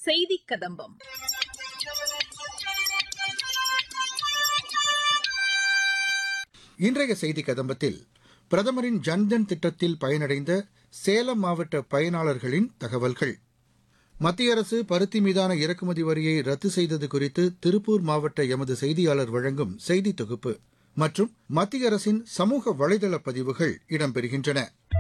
செய்தி கதம்பம் இன்றைய செய்தி கதம்பத்தில் பிரதமரின் ஜன்தன் திட்டத்தில் பயனடைந்த சேலம் மாவட்ட பயனாளர்களின் தகவல்கள் மத்திய அரசு பருத்தி மீதான இறக்குமதி வரியை ரத்து செய்தது குறித்து திருப்பூர் மாவட்ட எமது செய்தியாளர் வழங்கும் செய்தி தொகுப்பு மற்றும் மத்திய அரசின் சமூக வலைதள பதிவுகள் இடம்பெறுகின்றன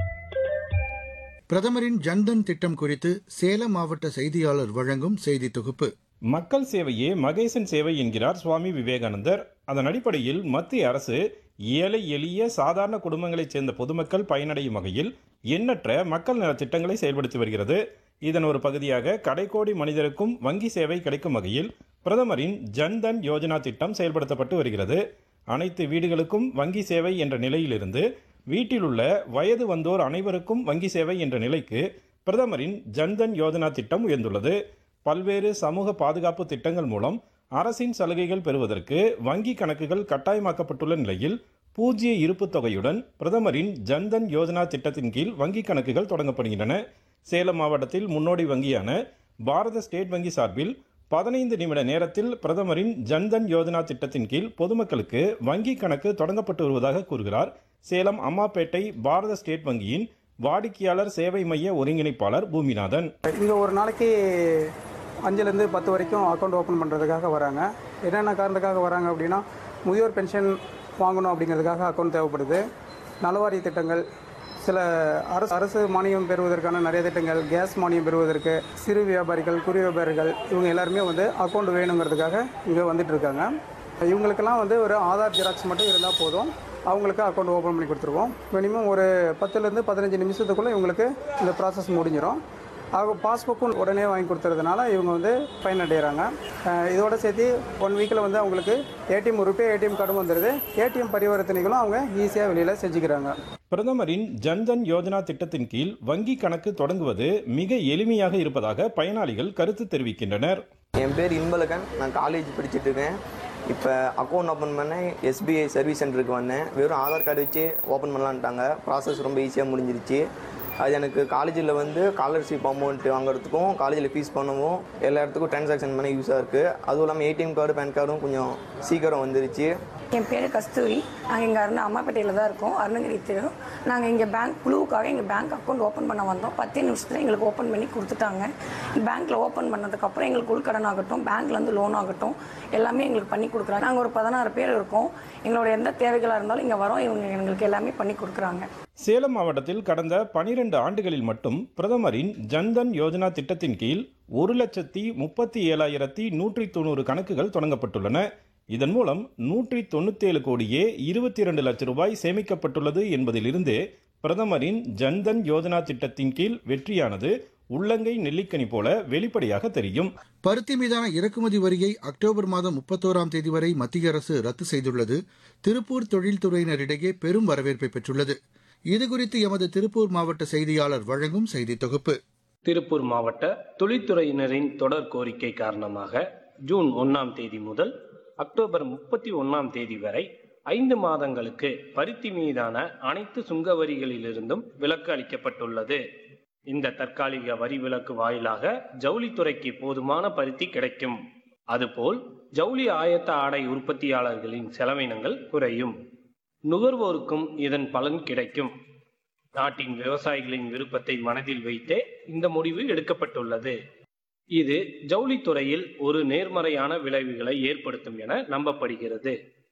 பிரதமரின் ஜன்தன் திட்டம் குறித்து சேலம் மாவட்ட செய்தியாளர் வழங்கும் செய்தி தொகுப்பு மக்கள் சேவையே மகேசன் சேவை என்கிறார் சுவாமி விவேகானந்தர் அதன் அடிப்படையில் மத்திய அரசு ஏழை எளிய சாதாரண குடும்பங்களைச் சேர்ந்த பொதுமக்கள் பயனடையும் வகையில் எண்ணற்ற மக்கள் நலத் திட்டங்களை செயல்படுத்தி வருகிறது இதன் ஒரு பகுதியாக கடைக்கோடி மனிதருக்கும் வங்கி சேவை கிடைக்கும் வகையில் பிரதமரின் ஜன்தன் யோஜனா திட்டம் செயல்படுத்தப்பட்டு வருகிறது அனைத்து வீடுகளுக்கும் வங்கி சேவை என்ற நிலையிலிருந்து வீட்டிலுள்ள வயது வந்தோர் அனைவருக்கும் வங்கி சேவை என்ற நிலைக்கு பிரதமரின் ஜன்தன் யோஜனா திட்டம் உயர்ந்துள்ளது பல்வேறு சமூக பாதுகாப்பு திட்டங்கள் மூலம் அரசின் சலுகைகள் பெறுவதற்கு வங்கி கணக்குகள் கட்டாயமாக்கப்பட்டுள்ள நிலையில் பூஜ்ய இருப்பு தொகையுடன் பிரதமரின் ஜன்தன் யோஜனா திட்டத்தின் கீழ் வங்கி கணக்குகள் தொடங்கப்படுகின்றன சேலம் மாவட்டத்தில் முன்னோடி வங்கியான பாரத ஸ்டேட் வங்கி சார்பில் பதினைந்து நிமிட நேரத்தில் பிரதமரின் ஜன்தன் யோஜனா திட்டத்தின் கீழ் பொதுமக்களுக்கு வங்கி கணக்கு தொடங்கப்பட்டு வருவதாக கூறுகிறார் சேலம் அம்மாப்பேட்டை பாரத ஸ்டேட் வங்கியின் வாடிக்கையாளர் சேவை மைய ஒருங்கிணைப்பாளர் பூமிநாதன் இங்கே ஒரு நாளைக்கு அஞ்சுலேருந்து பத்து வரைக்கும் அக்கௌண்ட் ஓப்பன் பண்ணுறதுக்காக வராங்க என்னென்ன காரணத்துக்காக வராங்க அப்படின்னா முதியோர் பென்ஷன் வாங்கணும் அப்படிங்கிறதுக்காக அக்கௌண்ட் தேவைப்படுது நலவாரிய திட்டங்கள் சில அரசு அரசு மானியம் பெறுவதற்கான நிறைய திட்டங்கள் கேஸ் மானியம் பெறுவதற்கு சிறு வியாபாரிகள் குறு வியாபாரிகள் இவங்க எல்லாருமே வந்து அக்கௌண்ட் வேணுங்கிறதுக்காக இங்கே வந்துட்டு இருக்காங்க இவங்களுக்கெல்லாம் வந்து ஒரு ஆதார் ஜெராக்ஸ் மட்டும் இருந்தால் போதும் அவங்களுக்கு அக்கௌண்ட் ஓப்பன் பண்ணி கொடுத்துருவோம் மினிமம் ஒரு பத்துலேருந்து பதினஞ்சு நிமிஷத்துக்குள்ளே இவங்களுக்கு இந்த ப்ராசஸ் முடிஞ்சிடும் அவங்க பாஸ்புக்கும் உடனே வாங்கி கொடுத்துறதுனால இவங்க வந்து பயனடைகிறாங்க அஹ் இதோட சேர்த்து ஒன் வீக்கில் வந்து அவங்களுக்கு ஏடிஎம் ருபே ஏடிஎம் கார்டும் வந்துடுது ஏடிஎம் பரிவர்த்தனைகளும் அவங்க ஈஸியாக வெளியில் செஞ்சுக்கிறாங்க பிரதமரின் ஜன்தன் யோஜனா திட்டத்தின் கீழ் வங்கி கணக்கு தொடங்குவது மிக எளிமையாக இருப்பதாக பயனாளிகள் கருத்து தெரிவிக்கின்றனர் என் பேர் இன்பழகன் நான் காலேஜ் படிச்சுட்டு இருக்கேன் இப்போ அக்கௌண்ட் ஓப்பன் பண்ணேன் எஸ்பிஐ சர்வீஸ் சென்டருக்கு வந்தேன் வெறும் ஆதார் கார்டு வச்சு ஓப்பன் பண்ணலான்ட்டாங்க ப்ராசஸ் ரொம்ப ஈஸியாக முடிஞ்சிருச்சு அது எனக்கு காலேஜில் வந்து ஸ்காலர்ஷிப் அமௌண்ட் வாங்குறதுக்கும் காலேஜில் ஃபீஸ் பண்ணவும் எல்லா இடத்துக்கும் ட்ரான்சாக்ஷன் பண்ண யூஸாக இருக்குது அதுவும் இல்லாமல் ஏடிஎம் கார்டு பேன் கார்டும் கொஞ்சம் சீக்கிரம் வந்துருச்சு என் பேர் கஸ்தூரி நாங்கள் இங்கே அருண் அம்மாப்பேட்டையில் தான் இருக்கோம் அருணகிரி தெரு நாங்கள் இங்கே பேங்க் குழுவுக்காக எங்கள் பேங்க் அக்கௌண்ட் ஓப்பன் பண்ண வந்தோம் பத்தே நிமிஷத்தில் எங்களுக்கு ஓப்பன் பண்ணி கொடுத்துட்டாங்க பேங்க்கில் ஓப்பன் பண்ணதுக்கப்புறம் எங்களுக்கு உள்கடன் ஆகட்டும் பேங்க்லேருந்து லோன் ஆகட்டும் எல்லாமே எங்களுக்கு பண்ணி கொடுக்குறாங்க நாங்கள் ஒரு பதினாறு பேர் இருக்கோம் எங்களோட எந்த தேவைகளாக இருந்தாலும் இங்கே வரோம் இவங்க எங்களுக்கு எல்லாமே பண்ணி கொடுக்குறாங்க சேலம் மாவட்டத்தில் கடந்த பனிரெண்டு ஆண்டுகளில் மட்டும் பிரதமரின் ஜன்தன் யோஜனா திட்டத்தின் கீழ் ஒரு லட்சத்தி முப்பத்தி ஏழாயிரத்தி நூற்றி தொண்ணூறு கணக்குகள் தொடங்கப்பட்டுள்ளன இதன் மூலம் நூற்றி தொண்ணூத்தேழு கோடியே இருபத்தி இரண்டு லட்சம் ரூபாய் சேமிக்கப்பட்டுள்ளது என்பதிலிருந்து பிரதமரின் ஜன்தன் யோஜனா திட்டத்தின் கீழ் வெற்றியானது உள்ளங்கை நெல்லிக்கனி போல வெளிப்படையாக தெரியும் பருத்தி மீதான இறக்குமதி வரியை அக்டோபர் மாதம் முப்பத்தோராம் தேதி வரை மத்திய அரசு ரத்து செய்துள்ளது திருப்பூர் தொழில்துறையினரிடையே பெரும் வரவேற்பை பெற்றுள்ளது இதுகுறித்து எமது திருப்பூர் மாவட்ட செய்தியாளர் வழங்கும் செய்தி தொகுப்பு திருப்பூர் மாவட்ட தொழில்துறையினரின் தொடர் கோரிக்கை காரணமாக ஜூன் ஒன்றாம் தேதி முதல் அக்டோபர் முப்பத்தி ஒன்றாம் தேதி வரை ஐந்து மாதங்களுக்கு பருத்தி மீதான அனைத்து சுங்க வரிகளிலிருந்தும் விலக்கு அளிக்கப்பட்டுள்ளது இந்த தற்காலிக வரி விலக்கு வாயிலாக ஜவுளித்துறைக்கு போதுமான பருத்தி கிடைக்கும் அதுபோல் ஜவுளி ஆயத்த ஆடை உற்பத்தியாளர்களின் செலவினங்கள் குறையும் நுகர்வோருக்கும் இதன் பலன் கிடைக்கும் நாட்டின் விவசாயிகளின் விருப்பத்தை மனதில் வைத்தே இந்த முடிவு எடுக்கப்பட்டுள்ளது இது ஜவுளித்துறையில் ஒரு நேர்மறையான விளைவுகளை ஏற்படுத்தும் என நம்பப்படுகிறது